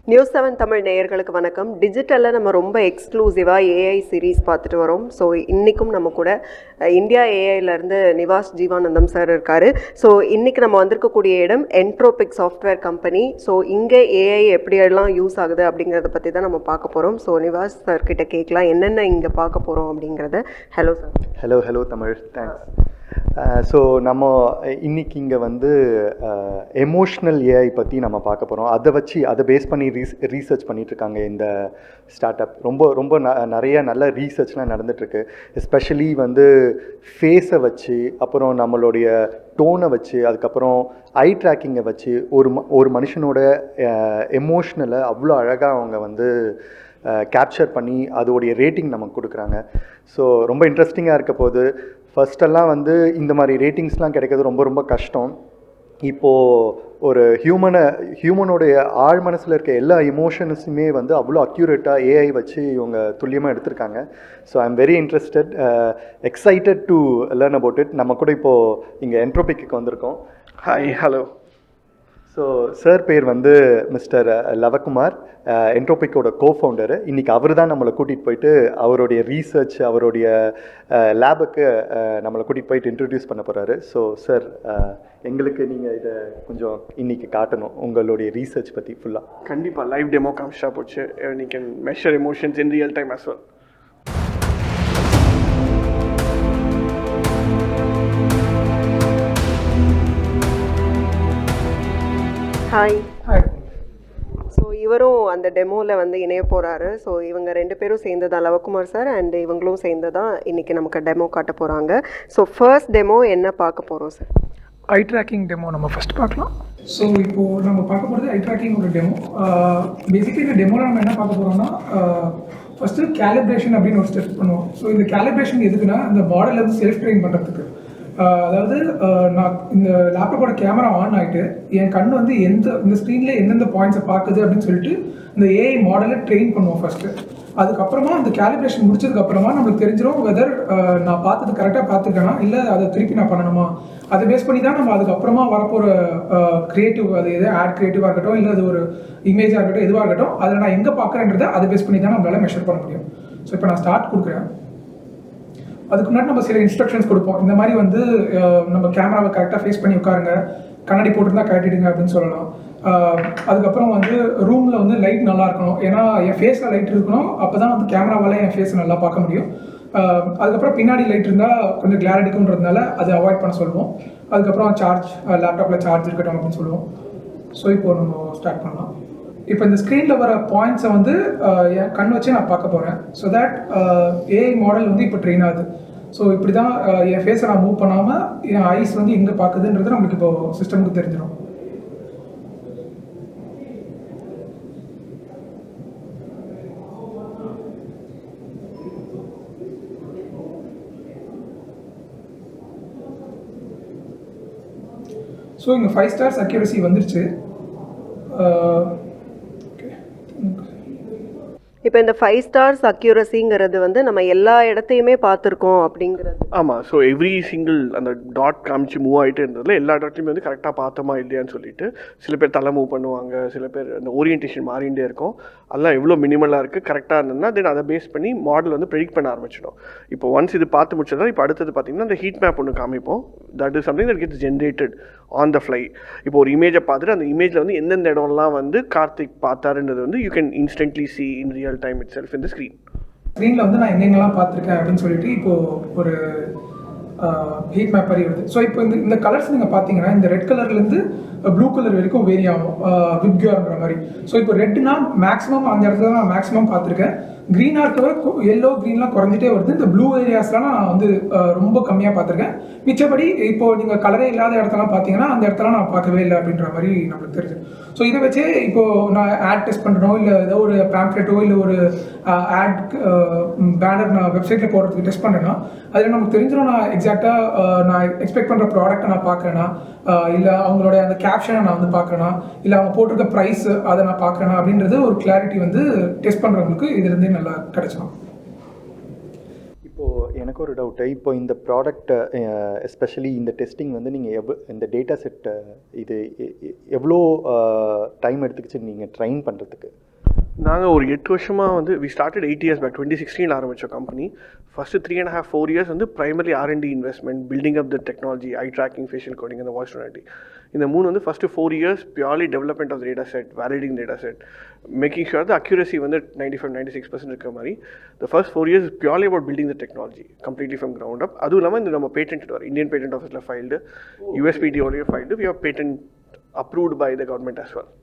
News seven Tamil நேயர்களுக்கு வணக்கம் டிஜிட்டலில் நம்ம ரொம்ப எக்ஸ்க்ளூசிவாக ஏஐ சீரீஸ் பார்த்துட்டு வரோம் ஸோ இன்றைக்கும் நம்ம கூட அஹ், இந்தியா ஏஐலேருந்து நிவாஸ் ஜீவானந்தம் சார் இருக்கார் ஸோ இன்றைக்கி நம்ம வந்திருக்கக்கூடிய இடம் என்ட்ரோபிக் சாஃப்ட்வேர் கம்பெனி ஸோ இங்கே ஏஐ எப்படியெல்லாம் யூஸ் ஆகுது அப்படிங்கிறத பற்றி தான் நம்ம பார்க்க போகிறோம் ஸோ நிவாஸ் சார் கிட்ட கேட்கலாம் என்னென்ன இங்கே பார்க்க போகிறோம் அப்படிங்கிறத hello sir hello hello Tamil thanks so நம்ம இன்னைக்கு இங்கே வந்து எமோஷ்னல் ஏஐ பற்றி நம்ம பார்க்க போகிறோம் அதை வச்சு அதை பேஸ் பண்ணி ரீஸ் ரீசர்ச் பண்ணிகிட்ருக்காங்க இந்த ஸ்டார்ட் அப் ரொம்ப ரொம்ப ந நிறைய நல்ல ரீசர்ச்லாம் நடந்துகிட்ருக்கு எஸ்பெஷலி வந்து ஃபேஸை வச்சு அப்புறம் நம்மளுடைய டோனை வச்சு அதுக்கப்புறம் ஐ ட்ராக்கிங்கை வச்சு ஒரு ம ஒரு மனுஷனோட எமோஷ்னலை அவ்வளோ அழகாக அவங்க வந்து கேப்சர் பண்ணி அதோடைய ரேட்டிங் நமக்கு கொடுக்குறாங்க ஸோ ரொம்ப இன்ட்ரெஸ்டிங்காக இருக்க போது ஃபர்ஸ்டெல்லாம் வந்து இந்த மாதிரி ரேட்டிங்ஸ்லாம் கிடைக்கிறது ரொம்ப ரொம்ப கஷ்டம் இப்போது ஒரு ஹியூமனை ஹியூமனோடைய ஆழ் மனசில் இருக்க எல்லா எமோஷன்ஸுமே வந்து அவ்வளோ அக்யூரேட்டாக ஏஐ வச்சு இவங்க துல்லியமாக எடுத்திருக்காங்க so I am very interested excited to learn about it நம்ம கூட இப்போது இங்கே என்ட்ரோபிக்கு வந்திருக்கோம் ஹாய் ஹலோ ஸோ சார் பேர் வந்து மிஸ்டர் லவகுமார் என்ட்ரோபிக்கோட கோ ஃபவுண்டரு இன்றைக்கி அவர் தான் நம்மளை கூட்டிகிட்டு போயிட்டு அவருடைய ரீசர்ச் அவருடைய லேபுக்கு நம்மளை கூட்டிகிட்டு போயிட்டு இன்ட்ரடியூஸ் பண்ண போகிறாரு ஸோ சார் எங்களுக்கு நீங்கள் இதை கொஞ்சம் இன்னைக்கு காட்டணும் உங்களுடைய ரீசர்ச் பற்றி ஃபுல்லாக கண்டிப்பாக லைவ் டெமோ காமிச்சா போச்சு நீ can measure emotions in real time as well hi so இவரும் அந்த டெமோவில் வந்து இணைய போகிறாரு ஸோ இவங்க ரெண்டு பேரும் சேர்ந்து தான் லவகுமார் சார் அண்ட் இவங்களும் சேர்ந்து தான் இன்றைக்கி நமக்கு டெமோ காட்ட போகிறாங்க ஸோ ஃபர்ஸ்ட் டெமோ என்ன பார்க்க போகிறோம் சார் ஐ ட்ராக்கிங் டெமோ நம்ம ஃபஸ்ட் பார்க்கலாம் ஸோ இப்போது நம்ம பார்க்க போகிறது ஐ ட்ராக்கிங் ஒரு டெமோ பேசிக்கலி இந்த டெமோவில் நம்ம என்ன பார்க்க போகிறோம்னா ஃபஸ்ட்டு கேலிப்ரேஷன் அப்படின்னு ஒரு ஸ்டெப் பண்ணுவோம் ஸோ இந்த கேலிப்ரேஷன் எதுக்குன்னா இந்த மாடல் வந்து செல்ஃப் ட்ரெயின் பண்ணுறதுக்கு அதாவது ஆஹ் நான் இந்த லேப்டாப்போட கேமரா ஆன் ஆகிட்டு என் கண் வந்து எந்த இந்த ஸ்க்ரீனில் எந்தெந்த பாயிண்ட்ஸை பார்க்குது அப்படின்னு சொல்லிட்டு இந்த ஏஐ மாடலை ட்ரெயின் பண்ணுவோம் ஃபஸ்ட்டு அதுக்கப்புறமா அந்த கேலிப்ரேஷன் முடிச்சதுக்கு அப்புறமா நம்மளுக்கு தெரிஞ்சிடும் வெதர் நான் பார்த்தது கரெக்டாக பார்த்துருக்கேனா இல்லை அதை திருப்பி நான் பண்ணணுமா அதை பேஸ் பண்ணி தான் நம்ம அதுக்கப்புறமா வரப்போகிற க்ரியேட்டிவ் அது எது ஆட் க்ரியேட்டிவாக இருக்கட்டும் இல்லை அது ஒரு இமேஜாக இருக்கட்டும் எதுவாக இருக்கட்டும் அதை நான் எங்கே பார்க்குறேன்றதை அதை பேஸ் பண்ணி தான் நம்மளால மெஷர் பண்ண முடியும் ஸோ இப்போ நான் ஸ்டார்ட் கொடுக்குறேன் அதுக்கு முன்னாடி நம்ம சில இன்ஸ்ட்ரக்ஷன்ஸ் கொடுப்போம் இந்த மாதிரி வந்து அஹ், நம்ம கேமராவை கரெக்டாக ஃபேஸ் பண்ணி உட்காருங்க கண்ணாடி போட்டிருந்தா கட்டிடுங்க அப்படின்னு சொல்லலாம் அஹ், அதுக்கப்புறம் வந்து ரூமில் வந்து லைட் நல்லா இருக்கணும் ஏன்னா என் ஃபேஸில் லைட் இருக்கணும் அப்போ தான் வந்து கேமராவால் என் ஃபேஸை நல்லா பார்க்க முடியும் அஹ், அதுக்கப்புறம் பின்னாடி லைட் இருந்தால் கொஞ்சம் கிளார் அடிக்கும்ன்றதுனால அதை அவாய்ட் பண்ண சொல்லுவோம் அதுக்கப்புறம் சார்ஜ் லேப்டாப்பில் சார்ஜ் இருக்கட்டும் அப்படின்னு சொல்லுவோம் ஸோ இப்போ நம்ம ஸ்டார்ட் பண்ணலாம் இப்போ இந்த ஸ்க்ரீனில் வர பாயிண்ட்ஸை வந்து அஹ், என் கண் வச்சு நான் பார்க்க போகிறேன் ஸோ தட் ஏஐ மாடல் வந்து இப்போ ட்ரெயின் ஆகுது ஸோ இப்படி தான் அஹ், என் ஃபேஸை நான் மூவ் பண்ணாமல் என் ஐஸ் வந்து எங்கே பார்க்குதுன்றது நம்மளுக்கு இப்போ சிஸ்டமுக்கு தெரிஞ்சிடும் ஸோ இங்கே ஃபைவ் ஸ்டார்ஸ் அக்யூரசி வந்துருச்சு அஹ், okay. இப்போ இந்த ஃபைவ் ஸ்டார்ஸ் அக்யூரஸிங்கிறது வந்து நம்ம எல்லா இடத்தையுமே பார்த்துருக்கோம் அப்படிங்கிறது ஆமாம் ஸோ எவ்ரி சிங்கிள் அந்த டாட் காமிச்சு மூவ் ஆகிட்டே இருந்ததுல எல்லா டாட்லையுமே வந்து கரெக்டாக பார்த்தோமா இல்லையான்னு சொல்லிட்டு சில பேர் தலை மூவ் பண்ணுவாங்க சில பேர் அந்த ஓரியன்டேஷன் மாறிண்டே இருக்கும் அதெல்லாம் எவ்வளோ மினிமலாக இருக்குது கரெக்டாக இருந்ததுன்னா தென் அதை பேஸ் பண்ணி மாடல் வந்து ப்ரெடிக்ட் பண்ண ஆரம்பிச்சிடும் இப்போ ஒன்ஸ் இது பார்த்து முடிச்சதா இப்போ அடுத்தது பார்த்தீங்கன்னா அந்த ஹீட் மேப் ஒன்று காமிப்போம் that is something that gets generated on the fly இப்போ ஒரு இமேஜை பார்த்துட்டு அந்த இமேஜில் வந்து எந்தெந்த இடம்லாம் வந்து கார்த்திக் பார்த்தாருன்றது வந்து you can instantly see in real time itself இந்த ஸ்க்ரீன் ஸ்க்ரீனில் வந்து நான் எங்கெங்கெல்லாம் பார்த்துருக்கேன் அப்படின்னு சொல்லிட்டு இப்போ ஒரு ஹீட் மேப் மாதிரி வருது ஸோ இப்போ இந்த இந்த கலர்ஸ் நீங்கள் பார்த்தீங்கன்னா இந்த ரெட் கலர்லேருந்து ப்ளூ கலர் வரைக்கும் வேரி ஆகும் விப்கியோர்ன்ற மாதிரி ஸோ இப்போ ரெட்னா மேக்ஸிமம் அந்த இடத்துல தான் நான் மேக்ஸிமம் பார்த்துருக்கேன் க்ரீனாக இருக்கிற எல்லோ க்ரீன்லாம் குறைஞ்சிட்டே வருது இந்த ப்ளூ ஏரியாஸ்லாம் நான் வந்து அஹ், ரொம்ப கம்மியாக பார்த்துருக்கேன் மிச்சபடி இப்போ நீங்கள் கலரே இல்லாத இடத்தெல்லாம் பார்த்தீங்கன்னா அந்த இடத்தெல்லாம் நான் பார்க்கவே இல்லை அப்படின்ற மாதிரி நம்மளுக்கு தெரிஞ்சு ஸோ இதை வச்சே இப்போ நான் ஆட் டெஸ்ட் பண்ணுறோம் இல்லை ஏதோ ஒரு பேம்ப்ளெட்டோ இல்லை ஒரு ஆட் பேனர் நான் வெப்சைட்டில் போடுறதுக்கு டெஸ்ட் பண்ணுறேன்னா அதில் நமக்கு தெரிஞ்சிடும் நான் எக்ஸாக்டாக நான் எக்ஸ்பெக்ட் பண்ணுற ப்ராடக்ட்டை நான் பார்க்குறேன்னா இல்லை அவங்களோட அந்த கேப்ஷனை நான் வந்து பார்க்குறேன்னா இல்லை அவங்க போட்டிருக்க ப்ரைஸ் அதை நான் பார்க்குறேன்னா அப்படின்றது ஒரு கிளாரிட்டி வந்து டெஸ்ட் பண்ணுறவங்களுக்கு இதுலேருந்தே நல்லா கிடைச்சிடும் இப்போது எனக்கு எனக்கு ஒரு டவுட்டு இப்போ இந்த ப்ராடக்ட் எஸ்பெஷலி இந்த டெஸ்டிங் வந்து நீங்கள் எவ் இந்த டேட்டா செட்டை இது எ- எ- எவ்வளோ டைம் எடுத்துக்கிச்சு நீங்கள் ட்ரைன் பண்ணுறதுக்கு நாங்கள் ஒரு எட்டு வருஷமாக வந்து we started eight years back twenty sixteen ஆரம்பிச்ச company first three and half four years வந்து primary R and D investment building up the technology eye tracking facial coding அந்த வாய்ஸ் டொனாலிட்டி இந்த மூணு வந்து first four years purely development of data set validating data set making sure the accuracy வந்து ninety five ninety six percent இருக்கிற மாதிரி the first four years purely about building the technology completely from ground up அதுவும் இல்லாமல் இந்த நம்ம patent வரும் Indian patent ஆஃபீஸில் filed யூஎஸ்பிடிஓலேயே filed we are patent approved by the government as well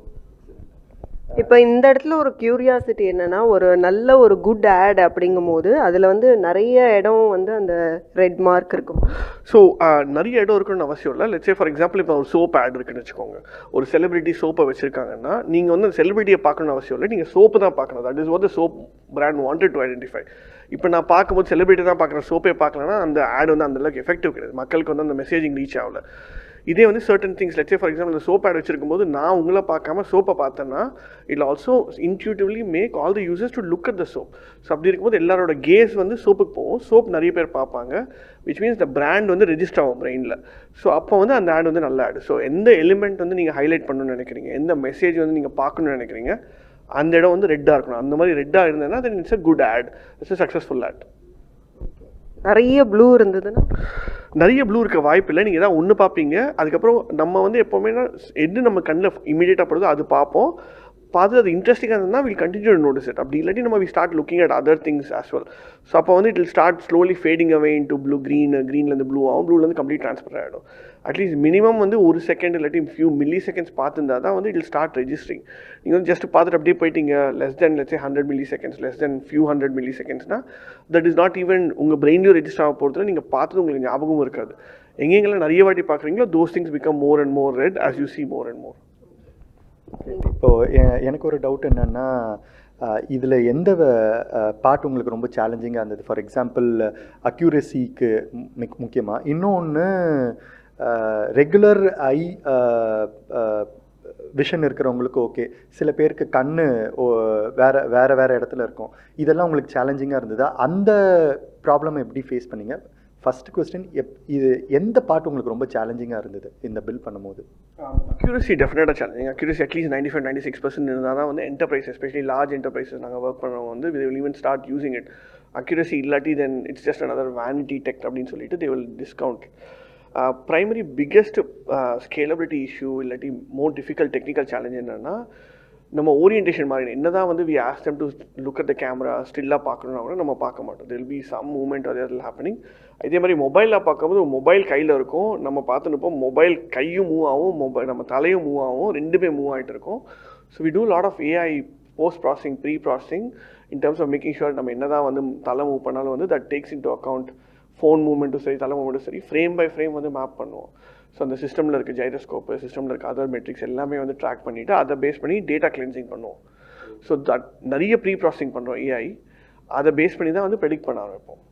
இப்போ இந்த இடத்துல ஒரு கியூரியாசிட்டி என்னன்னா ஒரு நல்ல ஒரு குட் ஆட் அப்படிங்கும்போது அதில் வந்து நிறைய இடம் வந்து அந்த ரெட் மார்க் இருக்கும் ஸோ நிறைய இடம் இருக்குன்னு அவசியம் இல்லை லெட்ஸே ஃபார் எக்ஸாம்பிள் இப்போ ஒரு சோப் ஆட் இருக்குன்னு வச்சுக்கோங்க ஒரு செலிபிரிட்டி சோப்பை வச்சிருக்காங்கன்னா நீங்கள் வந்து செலிபிரிட்டியை பார்க்கணும்னு அவசியம் இல்லை நீங்கள் சோப்பு தான் பார்க்கணும் that is what the soap brand wanted to identify இப்போ நான் பார்க்கும்போது செலிபிரிட்டி தான் பார்க்குறேன் சோப்பே பார்க்கலன்னா அந்த ஆட் வந்து அந்த அளவுக்கு எஃபெக்டிவ் கிடையாது மக்களுக்கு வந்து அந்த மெசேஜிங் ரீச் ஆகல இதே வந்து certain things let's say for example இந்த சோப் ஆட் வச்சிருக்கும் போது நான் உங்களை பார்க்காம சோப்பை பார்த்தேன்னா it also intuitively make all the users to look at the soap so அப்படி இருக்கும்போது எல்லாரோட கேஸ் வந்து சோப்புக்கு போகும் சோப் நிறைய பேர் பார்ப்பாங்க விச் மீன்ஸ் த பிராண்ட் வந்து ரெஜிஸ்டர் ஆகும் பிரெயினில் ஸோ அப்போ வந்து அந்த ஆட் வந்து நல்ல ஆட் ஸோ எந்த எலிமெண்ட் வந்து நீங்கள் ஹைலைட் பண்ணணும்னு நினைக்கிறீங்க எந்த மெசேஜ் வந்து நீங்கள் பார்க்கணும்னு நினைக்கிறீங்க அந்த இடம் வந்து ரெட்டாக இருக்கணும் அந்த மாதிரி ரெட்டாக இருந்ததுன்னா then it's a good ad it's a successful ad நிறைய ப்ளூ இருந்ததுன்னா நிறைய ப்ளூ இருக்க வாய்ப்பு இல்லை நீங்கள் தான் ஒன்று பார்ப்பீங்க அதுக்கப்புறம் நம்ம வந்து எப்போவுமே எது நம்ம கண்ணில் இமீடியட்டாக படுதோ அது பார்ப்போம் பார்த்து அது இன்ட்ரெஸ்டிங்காக இருந்தால் வில் கண்டினியூ நோட்டிஸ் இட் அப்படி இல்லாட்டி நம்ம we start looking at other things as well so அப்போ வந்து it will start slowly fading away into blue green க்ரீன்லேருந்து ப்ளூ ஆகும் ப்ளூலேருந்து கம்ப்ளீட் ட்ரான்ஸ்ஃபர் ஆகிடும் அட்லீஸ்ட் மினிமம் வந்து ஒரு செகண்ட் இல்லாட்டி ஃபியூ மில்லி செகண்ட்ஸ் பார்த்துருந்தா தான் வந்து இட் ஸ்டார்ட் ரெஜிஸ்ட்ரிங் நீங்கள் வந்து ஜஸ்ட் பார்த்துட்டு அப்படியே போயிட்டீங்க less than let's hundred milliseconds less than few hundred மில்லி செகண்ட்ஸ்னா தட் இஸ் நாட் ஈவன் உங்கள் பிரெயின்லையும் ரெஜிஸ்டர் ஆக போகிறதுல நீங்கள் பார்த்தது உங்களுக்கு ஞாபகமும் இருக்காது எங்கெங்கெல்லாம் நிறைய வாட்டி பார்க்குறீங்களோ those things become more and more red as you see more and more இப்போது எனக்கு ஒரு டவுட் என்னென்னா இதில் எந்த பார்ட் உங்களுக்கு ரொம்ப சேலஞ்சிங்காக இருந்தது ஃபார் எக்ஸாம்பிள் அக்யூரஸிக்கு முக்கியமாக இன்னொன்று ரெகுலர் ஐ விஷன் இருக்கிறவங்களுக்கு ஓகே சில பேருக்கு கண்ணு ஓ- வேற வேற வேற இடத்துல இருக்கும் இதெல்லாம் உங்களுக்கு சேலஞ்சிங்காக இருந்ததா அந்த ப்ராப்ளம் எப்படி ஃபேஸ் பண்ணீங்க ஃபர்ஸ்ட் கொஸ்டின் எப் இது எந்த பார்ட் உங்களுக்கு ரொம்ப சேலஞ்சிங்காக இருந்தது இந்த பில் பண்ணும்போது அக்யூரசி டெஃபினட்டாக challenging accuracy at least ninety five ninety six percent இருந்தால் தான் வந்து என்டர்பிரைஸ் எஸ்பெஷலி லார்ஜ் என்டர்பிரைசஸ் நாங்கள் ஒர்க் பண்ணுறவங்க வந்து will even start using it accuracy இல்லாட்டி then it's just another vanity tech அப்படின்னு சொல்லிட்டு they will discount primary biggest scalability issue இல்லாட்டி மோர் டிஃபிகல்ட் டெக்னிக்கல் சேலஞ்ச் என்னன்னா நம்ம ஓரியன்டேஷன் மாதிரி என்ன தான் வந்து we ask them to look at the camera ஸ்டில்லாக பார்க்கணும்னா கூட நம்ம பார்க்க மாட்டோம் தெல் பி சம் மூமெண்ட் அது ஹேப்பனிங் இதே மாதிரி மொபைலில் பார்க்கும்போது மொபைல் கையில் இருக்கும் நம்ம பார்த்து நிற்போம் மொபைல் கையும் மூவ் ஆகும் மொபைல் நம்ம தலையும் மூவ் ஆகும் ரெண்டுமே மூவ் ஆகிட்டு இருக்கும் so we do lot of AI post processing pre processing in terms of making sure நம்ம என்ன தான் வந்து தலை மூவ் பண்ணாலும் வந்து that takes into account phone மூவ்மெண்ட்டும் சரி தலை மூவ்மெண்ட்டும் சரி ஃப்ரேம் பை ஃப்ரேம் வந்து மேப் பண்ணுவோம் ஸோ அந்த சிஸ்டமில் இருக்க ஜைரோஸ்கோப்பு சிஸ்டமில் இருக்க அதர் மெட்ரிக்ஸ் எல்லாமே வந்து ட்ராக் பண்ணிவிட்டு அதை பேஸ் பண்ணி டேட்டா கிளென்சிங் பண்ணுவோம் ஸோ தட் நிறைய ப்ரீ ப்ராசஸிங் பண்ணுறோம் ஏஐ அதை பேஸ் பண்ணி தான் வந்து ப்ரெடிக்ட் பண்ண ஆரம்பிப்போம்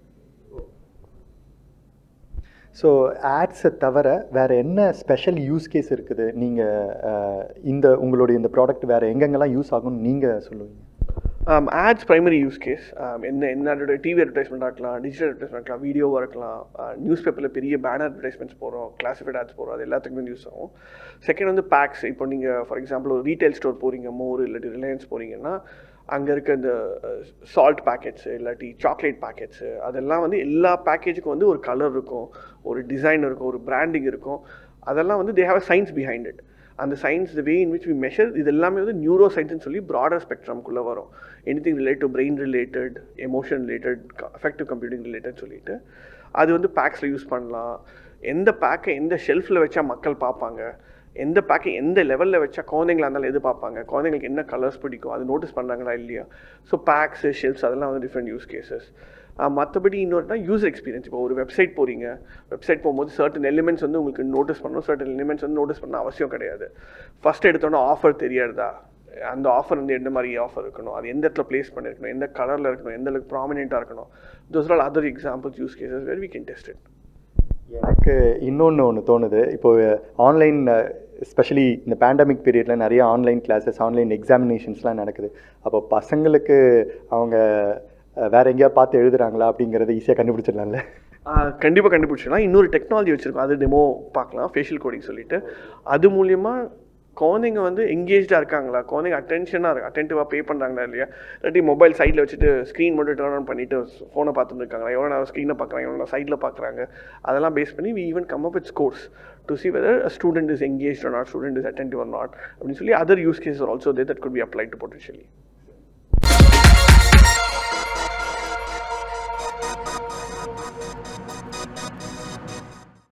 ஸோ ஆட்ஸை தவிர வேறு என்ன ஸ்பெஷல் யூஸ் கேஸ் இருக்குது நீங்கள் இந்த உங்களுடைய இந்த ப்ராடக்ட் வேறு எங்கெங்கெல்லாம் யூஸ் ஆகும்னு நீங்கள் சொல்லுவீங்க ஆட்ஸ் ப்ரைமரி யூஸ் கேஸ் என்ன என்ன டிவி அட்வர்டைஸ்மெண்ட் இருக்கலாம் டிஜிட்டல் அட்வர்டைஸ்மெண்ட் இருக்கலாம் வீடியோவாக இருக்கலாம் நியூஸ் பேப்பரில் பெரிய பேனர் அட்வர்டைஸ்மெண்ட்ஸ் போகிறோம் கிளாசிஃபைட் ஆட்ஸ் போகிறோம் அது எல்லாத்துக்குமே யூஸ் ஆகும் செகண்ட் வந்து பேக்ஸ் இப்போ நீங்கள் ஃபார் எக்ஸாம்பிள் ஒரு ரீட்டைல் ஸ்டோர் போகிறீங்க மோர் இல்லாட்டி ரிலையன்ஸ் போகிறீங்கன்னா அங்கே இருக்க இந்த சால்ட் பேக்கெட்ஸு இல்லாட்டி சாக்லேட் பேக்கெட்ஸு அதெல்லாம் வந்து எல்லா பேக்கேஜுக்கும் வந்து ஒரு கலர் இருக்கும் ஒரு டிசைன் இருக்கும் ஒரு பிராண்டிங் இருக்கும் அதெல்லாம் வந்து they have a science behind it அந்த science the way in which we measure இது எல்லாமே வந்து நியூரோ சயின்ஸ்னு சொல்லி ப்ராடர் ஸ்பெக்ட்ரம்குள்ளே வரும் anything relate to brain related emotion related affective computing related சொல்லிட்டு அது வந்து பேக்ஸில் யூஸ் பண்ணலாம் எந்த பேக்கை எந்த ஷெல்ஃபில் வச்சா மக்கள் பார்ப்பாங்க எந்த பேக்கை எந்த லெவலில் வச்சா குழந்தைங்களா இருந்தாலும் எது பார்ப்பாங்க குழந்தைங்களுக்கு என்ன கலர்ஸ் பிடிக்கும் அது நோட்டீஸ் பண்ணுறாங்களா இல்லையா ஸோ பேக்ஸு ஷெல்ஃப்ஸ் அதெல்லாம் வந்து டிஃப்ரெண்ட் யூஸ் கேசஸ் மற்றபடி இன்னொருனா யூசர் எக்ஸ்பீரியன்ஸ் இப்போ ஒரு வெப்சைட் போகிறீங்க வெப்சைட் போகும்போது சர்டன் எலிமெண்ட்ஸ் வந்து உங்களுக்கு நோட்டீஸ் பண்ணணும் சர்டன் எலிமெண்ட்ஸ் வந்து நோட்டீஸ் பண்ண அவசியம் கிடையாது ஃபஸ்ட் எடுத்தோன்னே ஆஃபர் தெரியாதா அந்த ஆஃபர் வந்து எந்த மாதிரி ஆஃபர் இருக்கணும் அது எந்த இடத்துல ப்ளேஸ் பண்ணிருக்கணும் எந்த கலரில் இருக்கணும் எந்த அளவுக்கு ப்ராமினெண்ட்டாக இருக்கணும் those all other examples use cases very we can test it எனக்கு இன்னொன்று ஒன்று தோணுது இப்போ ஆன்லைன் ஸ்பெஷலி இந்த பேண்டமிக் பீரியடில் நிறைய ஆன்லைன் கிளாஸஸ் ஆன்லைன் எக்ஸாமினேஷன்ஸ்லாம் நடக்குது அப்போ பசங்களுக்கு அவங்க வேற எங்கேயாவது பார்த்து எழுதுறாங்களா அப்படிங்கிறத ஈஸியாக கண்டுபிடிச்சிடலாம்ல கண்டிப்பாக கண்டுபிடிச்சிடலாம் இன்னொரு டெக்னாலஜி வச்சுருக்கோம் அது டெமோ பார்க்கலாம் ஃபேஷியல் கோடிங் சொல்லிட்டு அது மூலியமா குழந்தைங்க வந்து எங்கேஜாக இருக்காங்களா குழந்தைங்க அட்டென்ஷனாக இருக்கு அட்டென்டிவாக பே பண்ணுறாங்களா இல்லையா இல்லாட்டி மொபைல் சைடில் வச்சுட்டு ஸ்க்ரீன் மட்டும் டேர்ன் ஆன் பண்ணிட்டு ஃபோனை பார்த்துட்டு இருக்காங்களா எவ்வளோ நேரம் ஸ்க்ரீனை பார்க்குறாங்க எவ்வளோ நேரம் சைடில் பார்க்குறாங்க அதெல்லாம் பேஸ் பண்ணி we even come up with scores to see whether student is engage or not student is attentive or not அப்படின்னு சொல்லி other use case also they that could be applied to potentially